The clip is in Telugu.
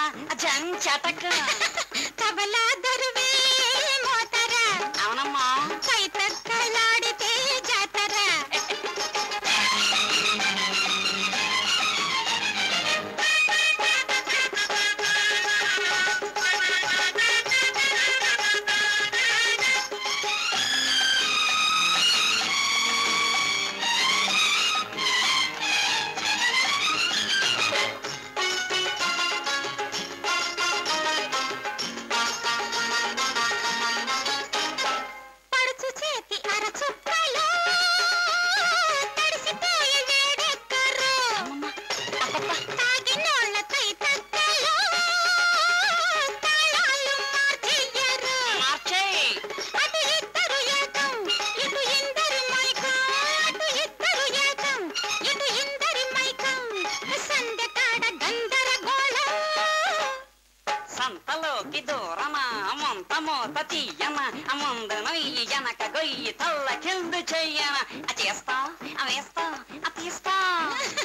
జంచటక తబలా దరువే మోతర అవునమ్మా కై తక్కలాడితే జాతర పడుచు చేతి అరచుక్కలు తడిసిపోయి వేడెక్కరు తాగినోళ్ళ తై తక్కలు తాళాలు మార్చెయ్యరు మార్చేయ్ అటు ఇద్దరు ఏకం ఇటు ఇందరి మైకం అటు ఇద్దరు ఏకం ఇటు ఇందరి మైకం సందెకాడ గందరగోళం సంతలోకి దూరమా ముంత మూత తీయన ముందు నొయ్యి వెనక గొయ్యి తల్ల కింద చెయ్యన చేస్తా వేస్తా తీస్తా